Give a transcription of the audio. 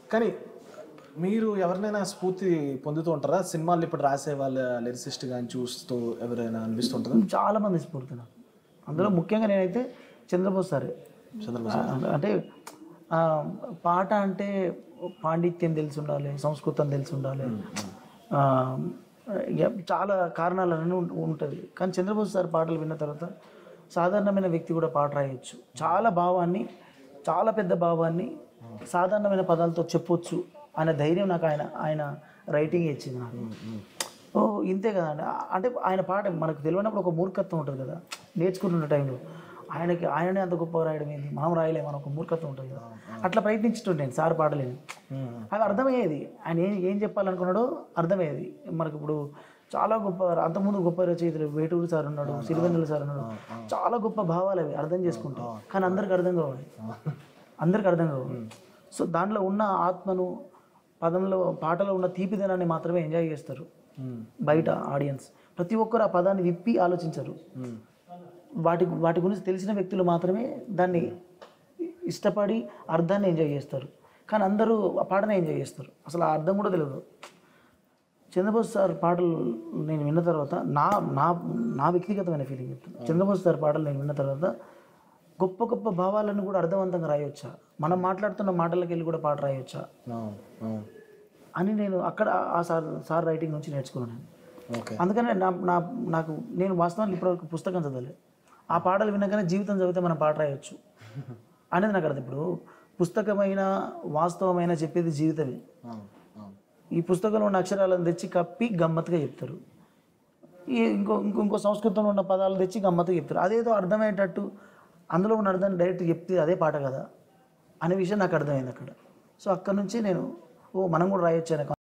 కానీ మీరు ఎవరినైనా స్ఫూర్తి పొందుతూ ఉంటారా సినిమాలు ఇప్పుడు రాసే వాళ్ళ లిరిసిస్ట్ కానీ చూస్తూ ఎవరైనా అనిపిస్తుంటారా చాలా మంది స్ఫూర్తి నాకు అందులో ముఖ్యంగా నేనైతే చంద్రబోస్ సారే చంద్రబాబు ఆ, అంటే ఆ, పాట అంటే పాండిత్యం తెలిసి ఉండాలి సంస్కృతం తెలిసి ఉండాలి ఆ, ఇక చాలా కారణాలన్నీ ఉంటుంది కానీ చంద్రబోస్ సార్ పాటలు విన్న తర్వాత సాధారణమైన వ్యక్తి కూడా పాట రాయొచ్చు చాలా భావాన్ని చాలా పెద్ద భావాన్ని సాధారణమైన పదాలతో చెప్పొచ్చు అనే ధైర్యం నాకు ఆయన ఆయన రైటింగ్ ఇచ్చింది నాకు ఓ ఇంతే కదండి అంటే ఆయన పాట మనకు తెలియనప్పుడు ఒక మూర్ఖత్వం ఉంటుంది కదా నేర్చుకుంటున్న టైంలో ఆయనకి ఆయననే అంత గొప్ప రాయడం ఏంది మనం రాయలేము అని ఒక మూర్ఖత్వం ఉంటుంది కదా అట్లా ప్రయత్నించుంటాను సార్ పాటలేని అవి అర్థమయ్యేది ఆయన ఏం ఏం చెప్పాలనుకున్నాడో అర్థమయ్యేది మనకు ఇప్పుడు చాలా గొప్ప అంతకుముందు గొప్ప రచయితలు వేటూరు సార్ ఉన్నాడు సిరివెన్నెల సార్ ఉన్నాడు చాలా గొప్ప భావాలు అవి అర్థం చేసుకుంటాం కానీ అందరికి అర్థం కావాలి అందరికి అర్థం కావాలి సో దాంట్లో ఉన్న ఆత్మను పదంలో పాటలో ఉన్న తీపిదనాన్ని మాత్రమే ఎంజాయ్ చేస్తారు బయట ఆడియన్స్ ప్రతి ఒక్కరు ఆ పదాన్ని విప్పి ఆలోచించరు వాటి వాటి గురించి తెలిసిన వ్యక్తులు మాత్రమే దాన్ని ఇష్టపడి అర్థాన్ని ఎంజాయ్ చేస్తారు కానీ అందరూ ఆ పాటనే ఎంజాయ్ చేస్తారు అసలు ఆ అర్థం కూడా తెలియదు చంద్రబోస్ సార్ పాటలు నేను విన్న తర్వాత నా నా నా వ్యక్తిగతమైన ఫీలింగ్ చెప్తాను చంద్రబోస్ సార్ పాటలు నేను విన్న తర్వాత గొప్ప గొప్ప భావాలను కూడా అర్థవంతంగా రాయొచ్చా మనం మాట్లాడుతున్న మాటలకి వెళ్ళి కూడా పాట రాయొచ్చా అని నేను అక్కడ ఆ సార్ సార్ రైటింగ్ నుంచి నేర్చుకున్నాను ఓకే అందుకనే నా నా నాకు నేను వాస్తవానికి ఇప్పటివరకు పుస్తకం చదవలేదు ఆ పాటలు వినగానే జీవితం చదివితే మనం పాట రాయొచ్చు అనేది నాకు అర్థం ఇప్పుడు పుస్తకమైన వాస్తవమైన చెప్పేది జీవితమే ఈ పుస్తకంలో ఉన్న అక్షరాలను తెచ్చి కప్పి గమ్మత్తుగా చెప్తారు ఈ ఇంకో ఇంకో ఇంకో సంస్కృతంలో ఉన్న పదాలు తెచ్చి గమ్మత్తుగా చెప్తారు అదేదో అర్థమయ్యేటట్టు అందులో ఉన్న అర్థాన్ని డైరెక్ట్ చెప్తే అదే పాట కదా అనే విషయం నాకు అర్థమైంది అక్కడ సో అక్కడ నుంచి నేను ఓ మనం కూడా రాయొచ్చు అనే